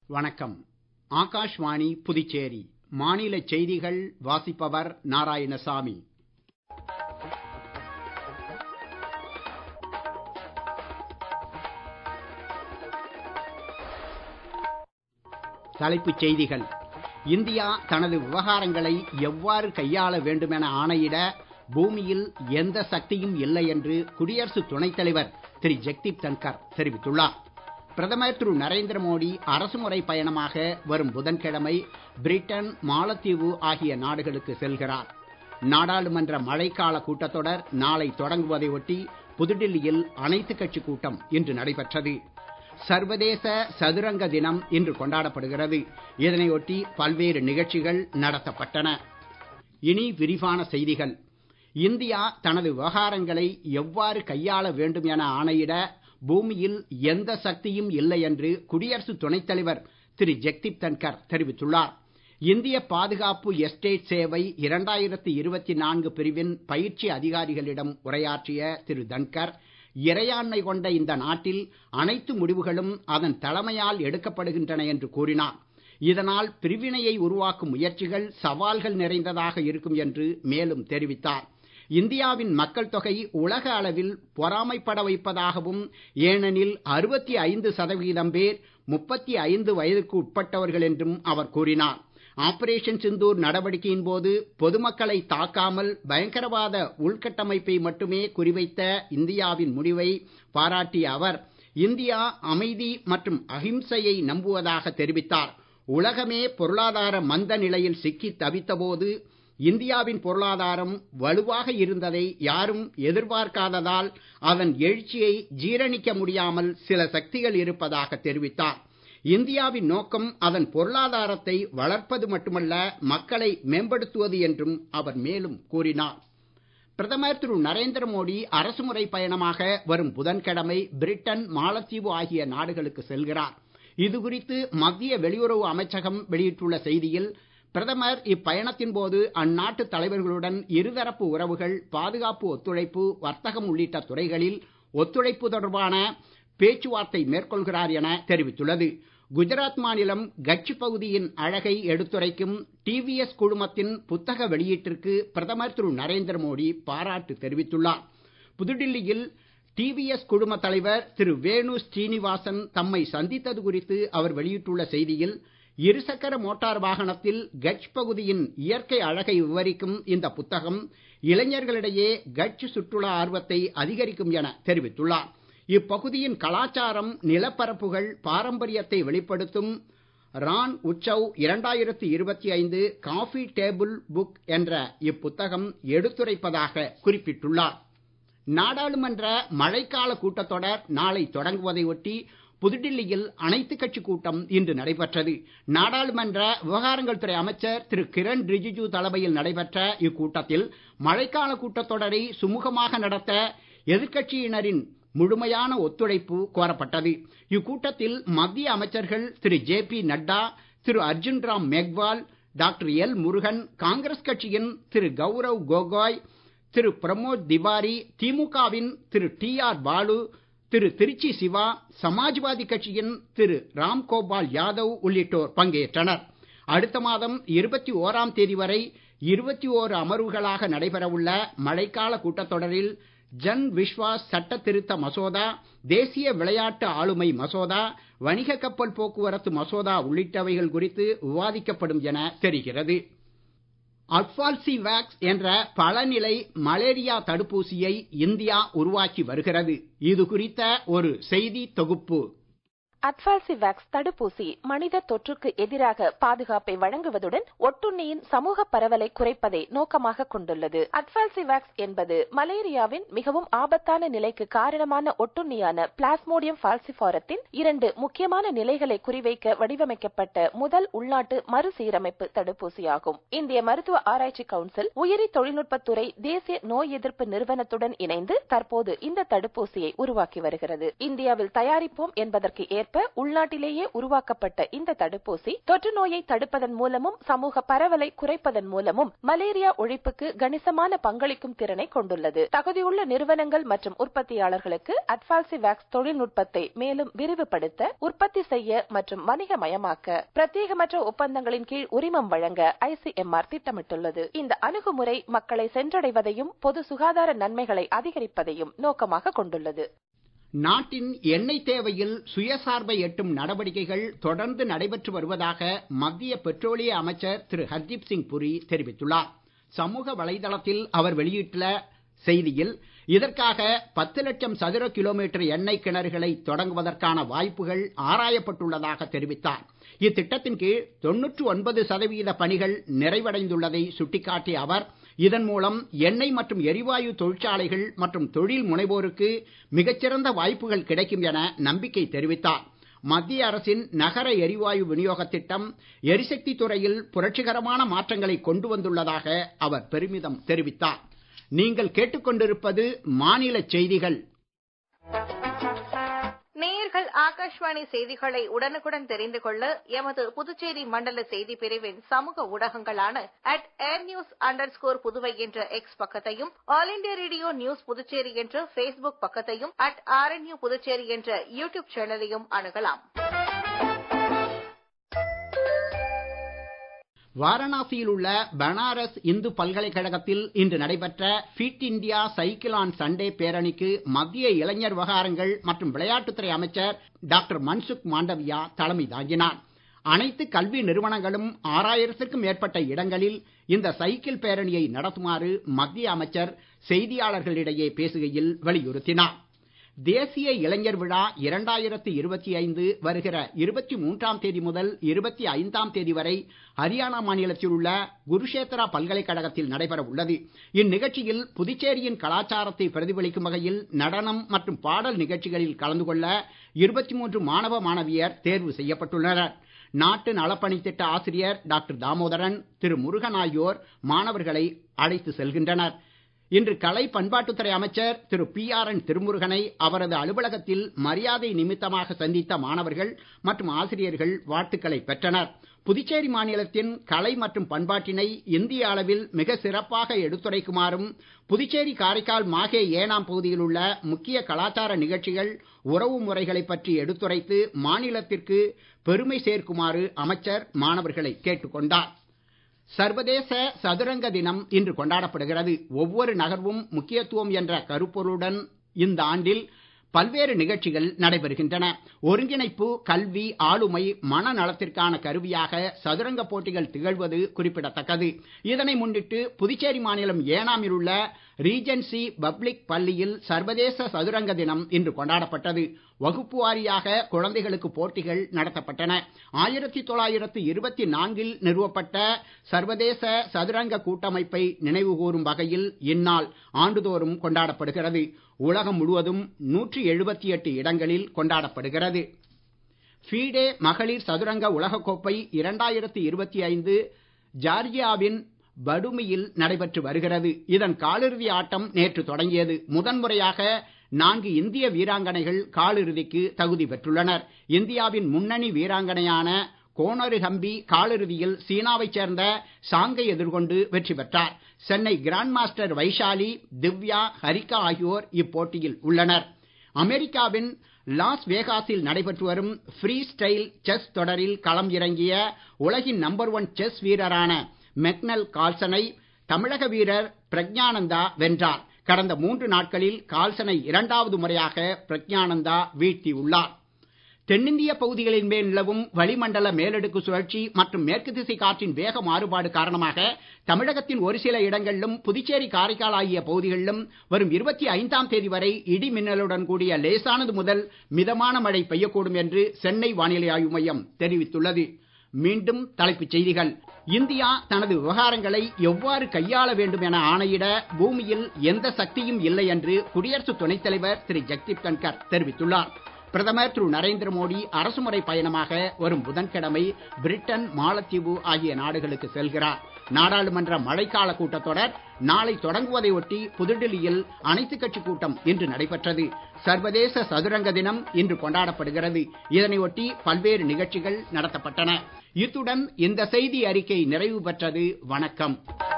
வணக்கம் ஆகாஷ்வாணி புதுச்சேரி மாநில செய்திகள் வாசிப்பவர் நாராயணசாமி தலைப்புச் செய்திகள் இந்தியா தனது விவகாரங்களை எவ்வாறு கையாள வேண்டுமென ஆணையிட பூமியில் எந்த சக்தியும் இல்லை என்று குடியரசு துணைத் தலைவர் திரு ஜெக்தீப் தன்கர் தெரிவித்துள்ளார் பிரதமர் திரு நரேந்திர மோடி அரசுமுறை பயணமாக வரும் புதன்கிழமை பிரிட்டன் மாலத்தீவு ஆகிய நாடுகளுக்கு செல்கிறார் நாடாளுமன்ற மழைக்கால கூட்டத்தொடர் நாளை தொடங்குவதை ஒட்டி புதுடில்லியில் அனைத்துக் கட்சி கூட்டம் இன்று நடைபெற்றது சர்வதேச சதுரங்க தினம் இன்று கொண்டாடப்படுகிறது இதனையொட்டி பல்வேறு நிகழ்ச்சிகள் நடத்தப்பட்டன இனி விரிவான செய்திகள் இந்தியா தனது விவகாரங்களை எவ்வாறு கையாள வேண்டும் என ஆணையிட பூமியில் எந்த சக்தியும் இல்லை என்று குடியரசு துணைத் தலைவர் திரு ஜெக்தீப் தன்கர் தெரிவித்துள்ளார் இந்திய பாதுகாப்பு எஸ்டேட் சேவை இரண்டாயிரத்தி இருபத்தி நான்கு பிரிவின் பயிற்சி அதிகாரிகளிடம் உரையாற்றிய திரு தன்கர் இறையாண்மை கொண்ட இந்த நாட்டில் அனைத்து முடிவுகளும் அதன் தலைமையால் எடுக்கப்படுகின்றன என்று கூறினார் இதனால் பிரிவினையை உருவாக்கும் முயற்சிகள் சவால்கள் நிறைந்ததாக இருக்கும் என்று மேலும் தெரிவித்தார் இந்தியாவின் மக்கள் தொகை உலக அளவில் பொறாமைப்பட வைப்பதாகவும் ஏனெனில் அறுபத்தி ஐந்து சதவிகிதம் பேர் முப்பத்தி ஐந்து வயதுக்கு உட்பட்டவர்கள் என்றும் அவர் கூறினார் ஆபரேஷன் சிந்தூர் நடவடிக்கையின் போது பொதுமக்களை தாக்காமல் பயங்கரவாத உள்கட்டமைப்பை மட்டுமே குறிவைத்த இந்தியாவின் முடிவை பாராட்டிய அவர் இந்தியா அமைதி மற்றும் அகிம்சையை நம்புவதாக தெரிவித்தார் உலகமே பொருளாதார மந்த நிலையில் சிக்கி தவித்தபோது இந்தியாவின் பொருளாதாரம் வலுவாக இருந்ததை யாரும் எதிர்பார்க்காததால் அதன் எழுச்சியை ஜீரணிக்க முடியாமல் சில சக்திகள் இருப்பதாக தெரிவித்தார் இந்தியாவின் நோக்கம் அதன் பொருளாதாரத்தை வளர்ப்பது மட்டுமல்ல மக்களை மேம்படுத்துவது என்றும் அவர் மேலும் கூறினார் பிரதமர் திரு நரேந்திர மோடி அரசுமுறை பயணமாக வரும் புதன்கிழமை பிரிட்டன் மாலத்தீவு ஆகிய நாடுகளுக்கு செல்கிறார் இது குறித்து மத்திய வெளியுறவு அமைச்சகம் வெளியிட்டுள்ள செய்தியில் பிரதமர் இப்பயணத்தின் போது அந்நாட்டு தலைவர்களுடன் இருதரப்பு உறவுகள் பாதுகாப்பு ஒத்துழைப்பு வர்த்தகம் உள்ளிட்ட துறைகளில் ஒத்துழைப்பு தொடர்பான பேச்சுவார்த்தை மேற்கொள்கிறார் என தெரிவித்துள்ளது குஜராத் மாநிலம் கட்ச் பகுதியின் அழகை எடுத்துரைக்கும் டிவிஎஸ் குழுமத்தின் புத்தக வெளியீட்டிற்கு பிரதமர் திரு நரேந்திர மோடி பாராட்டு தெரிவித்துள்ளார் புதுடில்லியில் டிவிஎஸ் குழும தலைவர் திரு வேணு ஸ்ரீனிவாசன் தம்மை சந்தித்தது குறித்து அவர் வெளியிட்டுள்ள செய்தியில் இருசக்கர மோட்டார் வாகனத்தில் கட்ச் பகுதியின் இயற்கை அழகை விவரிக்கும் இந்த புத்தகம் இளைஞர்களிடையே கட்ச் சுற்றுலா ஆர்வத்தை அதிகரிக்கும் என தெரிவித்துள்ளார் இப்பகுதியின் கலாச்சாரம் நிலப்பரப்புகள் பாரம்பரியத்தை வெளிப்படுத்தும் ரான் உற்சவ் இரண்டாயிரத்தி இருபத்தி ஐந்து காஃபி டேபிள் புக் என்ற இப்புத்தகம் எடுத்துரைப்பதாக குறிப்பிட்டுள்ளார் நாடாளுமன்ற மழைக்கால கூட்டத்தொடர் நாளை தொடங்குவதை ஒட்டி புதுடில்லியில் அனைத்துக் கட்சி கூட்டம் இன்று நடைபெற்றது நாடாளுமன்ற விவகாரங்கள் துறை அமைச்சர் திரு கிரண் ரிஜிஜு தலைமையில் நடைபெற்ற இக்கூட்டத்தில் மழைக்கால கூட்டத்தொடரை சுமூகமாக நடத்த எதிர்க்கட்சியினரின் முழுமையான ஒத்துழைப்பு கோரப்பட்டது இக்கூட்டத்தில் மத்திய அமைச்சர்கள் திரு ஜே பி நட்டா திரு Arjun Ram Meghwal doctor L Murugan Congress கட்சியின் திரு கௌரவ் கோகோய் திரு பிரமோத் திவாரி திமுகவின் திரு டி ஆர் பாலு திரு திருச்சி சிவா சமாஜ்வாதி கட்சியின் திரு ராம்கோபால் யாதவ் உள்ளிட்டோர் பங்கேற்றனர் அடுத்த மாதம் இருபத்தி ஓராம் தேதி வரை இருபத்தி ஓரு அமர்வுகளாக நடைபெறவுள்ள மழைக்கால கூட்டத்தொடரில் ஜன் விஸ்வாஸ் சட்ட திருத்த மசோதா தேசிய விளையாட்டு ஆளுமை மசோதா வணிக கப்பல் போக்குவரத்து மசோதா உள்ளிட்டவைகள் குறித்து விவாதிக்கப்படும் என தெரிகிறது அட்வால்சி வேக்ஸ் என்ற பலநிலை மலேரியா தடுப்பூசியை இந்தியா உருவாக்கி வருகிறது இது குறித்த ஒரு செய்தி தொகுப்பு அட்வால்சிவேக்ஸ் தடுப்பூசி மனித தொற்றுக்கு எதிராக பாதுகாப்பை வழங்குவதுடன் ஒட்டுண்ணியின் சமூக பரவலை குறைப்பதை நோக்கமாக கொண்டுள்ளது அட்வால்சிவேக்ஸ் என்பது மலேரியாவின் மிகவும் ஆபத்தான நிலைக்கு காரணமான ஒட்டுண்ணியான பிளாஸ்மோடியம் பால்சிபாரத்தின் இரண்டு முக்கியமான நிலைகளை குறிவைக்க வடிவமைக்கப்பட்ட முதல் உள்நாட்டு மறுசீரமைப்பு தடுப்பூசியாகும் இந்திய மருத்துவ ஆராய்ச்சி கவுன்சில் உயிரி தொழில்நுட்பத்துறை தேசிய நோய் எதிர்ப்பு நிறுவனத்துடன் இணைந்து தற்போது இந்த தடுப்பூசியை உருவாக்கி வருகிறது இந்தியாவில் தயாரிப்போம் என்பதற்கு ஏற்ப ஏற்ப உள்நாட்டிலேயே உருவாக்கப்பட்ட இந்த தடுப்பூசி தொற்று நோயை தடுப்பதன் மூலமும் சமூக பரவலை குறைப்பதன் மூலமும் மலேரியா ஒழிப்புக்கு கணிசமான பங்களிக்கும் திறனை கொண்டுள்ளது தகுதியுள்ள நிறுவனங்கள் மற்றும் உற்பத்தியாளர்களுக்கு அட்பால்சிவேக்ஸ் தொழில்நுட்பத்தை மேலும் விரிவுபடுத்த உற்பத்தி செய்ய மற்றும் வணிகமயமாக்க பிரத்யேகமற்ற ஒப்பந்தங்களின் கீழ் உரிமம் வழங்க ஐசிஎம்ஆர் திட்டமிட்டுள்ளது இந்த அணுகுமுறை மக்களை சென்றடைவதையும் பொது சுகாதார நன்மைகளை அதிகரிப்பதையும் நோக்கமாக கொண்டுள்ளது நாட்டின் எண்ணெய் தேவையில் சுயசார்பை எட்டும் நடவடிக்கைகள் தொடர்ந்து நடைபெற்று வருவதாக மத்திய பெட்ரோலிய அமைச்சர் திரு ஹர்தீப் சிங் புரி தெரிவித்துள்ளார் சமூக வலைதளத்தில் அவர் வெளியிட்டுள்ள செய்தியில் இதற்காக பத்து லட்சம் சதுர கிலோமீட்டர் எண்ணெய் கிணறுகளை தொடங்குவதற்கான வாய்ப்புகள் ஆராயப்பட்டுள்ளதாக தெரிவித்தார் இத்திட்டத்தின் கீழ் தொன்னூற்று ஒன்பது சதவீத பணிகள் நிறைவடைந்துள்ளதை சுட்டிக்காட்டிய அவர் இதன் மூலம் எண்ணெய் மற்றும் எரிவாயு தொழிற்சாலைகள் மற்றும் தொழில் முனைவோருக்கு மிகச்சிறந்த வாய்ப்புகள் கிடைக்கும் என நம்பிக்கை தெரிவித்தார் மத்திய அரசின் நகர எரிவாயு விநியோக திட்டம் எரிசக்தி துறையில் புரட்சிகரமான மாற்றங்களை கொண்டு வந்துள்ளதாக அவர் பெருமிதம் தெரிவித்தார் நீங்கள் கேட்டுக்கொண்டிருப்பது மாநில செய்திகள் நேயர்கள் ஆகாஷ்வாணி செய்திகளை உடனுக்குடன் தெரிந்து கொள்ள எமது புதுச்சேரி மண்டல செய்தி பிரிவின் சமூக ஊடகங்களான at air news underscore Puduvai என்ற எக்ஸ் பக்கத்தையும் all India radio news Puducherry என்ற பேஸ்புக் பக்கத்தையும் அட் ஆர்என்யூ புதுச்சேரி என்ற யூடியூப் சேனலையும் அணுகலாம் வாரணாசியில் உள்ள பனாரஸ் இந்து பல்கலைக்கழகத்தில் இன்று நடைபெற்ற fit India cycle on Sunday பேரணிக்கு மத்திய இளைஞர் விவகாரங்கள் மற்றும் விளையாட்டுத்துறை அமைச்சர் டாக்டர் மன்சுக் மாண்டவியா தலைமை தாங்கினார் அனைத்து கல்வி நிறுவனங்களும் ஆறாயிரத்திற்கும் மேற்பட்ட இடங்களில் இந்த சைக்கிள் பேரணியை நடத்துமாறு மத்திய அமைச்சர் செய்தியாளர்களிடையே பேசுகையில் வலியுறுத்தினார் தேசிய இளைஞர் விழா இரண்டாயிரத்தி இருபத்தி ஐந்து வருகிற இருபத்தி மூன்றாம் தேதி முதல் இருபத்தி ஐந்தாம் தேதி வரை ஹரியானா மாநிலத்தில் உள்ள குருஷேத்ரா பல்கலைக்கழகத்தில் நடைபெற உள்ளது இந்நிகழ்ச்சியில் புதுச்சேரியின் கலாச்சாரத்தை பிரதிபலிக்கும் வகையில் நடனம் மற்றும் பாடல் நிகழ்ச்சிகளில் கலந்து கொள்ள இருபத்தி மூன்று மாணவ மாணவியர் தேர்வு செய்யப்பட்டுள்ளனர் நாட்டு நலப்பணி திட்ட ஆசிரியர் டாக்டர் தாமோதரன் திரு முருகன் ஆகியோர் மாணவர்களை அழைத்து செல்கின்றனர் இன்று கலை பண்பாட்டுத்துறை அமைச்சர் திரு பி ஆர் என் திருமுருகனை அவரது அலுவலகத்தில் மரியாதை நிமித்தமாக சந்தித்த மாணவர்கள் மற்றும் ஆசிரியர்கள் வாழ்த்துக்களை பெற்றனர் புதுச்சேரி மாநிலத்தின் கலை மற்றும் பண்பாட்டினை இந்திய அளவில் மிக சிறப்பாக எடுத்துரைக்குமாறும் புதுச்சேரி காரைக்கால் மாஹே ஏனாம் பகுதியில் உள்ள முக்கிய கலாச்சார நிகழ்ச்சிகள் உறவு முறைகளை பற்றி எடுத்துரைத்து மாநிலத்திற்கு பெருமை சேர்க்குமாறு அமைச்சர் மாணவர்களை கேட்டுக்கொண்டார் சர்வதேச சதுரங்க தினம் இன்று கொண்டாடப்படுகிறது ஒவ்வொரு நகர்வும் முக்கியத்துவம் என்ற கருப்பொருளுடன் இந்த ஆண்டில் பல்வேறு நிகழ்ச்சிகள் நடைபெறுகின்றன ஒருங்கிணைப்பு கல்வி ஆளுமை மனநலத்திற்கான கருவியாக சதுரங்க போட்டிகள் திகழ்வது குறிப்பிடத்தக்கது இதனை முன்னிட்டு புதுச்சேரி மாநிலம் ஏனாமில் உள்ள ரீஜென்சி பப்ளிக் பள்ளியில் சர்வதேச சதுரங்க தினம் இன்று கொண்டாடப்பட்டது வகுப்பு வாரியாக குழந்தைகளுக்கு போட்டிகள் நடத்தப்பட்டன ஆயிரத்தி தொள்ளாயிரத்து இருபத்தி நான்கில் நிறுவப்பட்ட சர்வதேச சதுரங்க கூட்டமைப்பை நினைவு கூறும் வகையில் இந்நாள் ஆண்டுதோறும் கொண்டாடப்படுகிறது உலகம் முழுவதும் நூற்றி எழுபத்தி எட்டு இடங்களில் கொண்டாடப்படுகிறது ஃபீடே மகளிர் சதுரங்க உலகக்கோப்பை இரண்டாயிரத்தி இருபத்தி ஐந்து ஜார்ஜியாவின் படுமியில் நடைபெற்று வருகிறது இதன் காலிறுதி ஆட்டம் நேற்று தொடங்கியது முதன்முறையாக நான்கு இந்திய வீராங்கனைகள் காலிறுதிக்கு தகுதி பெற்றுள்ளனர் இந்தியாவின் முன்னணி வீராங்கனையான கோனரு ஹம்பி காலிறுதியில் சீனாவைச் சேர்ந்த சாங்கை எதிர்கொண்டு வெற்றி பெற்றார் சென்னை கிராண்ட் மாஸ்டர் வைஷாலி திவ்யா ஹரிகா ஆகியோர் இப்போட்டியில் உள்ளனர் அமெரிக்காவின் லாஸ் வேகாஸில் நடைபெற்று வரும் ஃப்ரீ ஸ்டைல் செஸ் தொடரில் களம் இறங்கிய உலகின் நம்பர் ஒன் செஸ் வீரரான மெக்னல் கால்சனை தமிழக வீரர் பிரக்ஞானந்தா வென்றார் கடந்த மூன்று நாட்களில் கால்சனை இரண்டாவது முறையாக பிரக்ஞானந்தா வீழ்த்தியுள்ளார் தென்னிந்திய பகுதிகளின் மேல் நிலவும் வளிமண்டல மேலடுக்கு சுழற்சி மற்றும் மேற்கு திசை காற்றின் வேக மாறுபாடு காரணமாக தமிழகத்தின் ஒரு சில இடங்களிலும் புதுச்சேரி காரைக்கால் ஆகிய பகுதிகளிலும் வரும் இருபத்தி ஐந்தாம் தேதி வரை இடி மின்னலுடன் கூடிய லேசானது முதல் மிதமான மழை பெய்யக்கூடும் என்று சென்னை வானிலை ஆய்வு மையம் தெரிவித்துள்ளது மீண்டும் தலைப்புச் செய்திகள் இந்தியா தனது விவகாரங்களை எவ்வாறு கையாள வேண்டும் என ஆணையிட பூமியில் எந்த சக்தியும் இல்லை என்று குடியரசு துணைத் தலைவர் திரு ஜெக்தீப் தன்கர் தெரிவித்துள்ளார் பிரதமர் திரு நரேந்திர மோடி அரசுமுறை பயணமாக வரும் புதன்கிழமை பிரிட்டன் மாலத்தீவு ஆகிய நாடுகளுக்கு செல்கிறார் நாடாளுமன்ற மழைக்கால கூட்டத்தொடர் நாளை தொடங்குவதை ஒட்டி புதுடெல்லியில் அனைத்துக் கட்சி கூட்டம் இன்று நடைபெற்றது சர்வதேச சதுரங்க தினம் இன்று கொண்டாடப்படுகிறது இதனை ஒட்டி பல்வேறு நிகழ்ச்சிகள் நடத்தப்பட்டன இத்துடன் இந்த செய்தி அறிக்கை நிறைவு பெற்றது வணக்கம்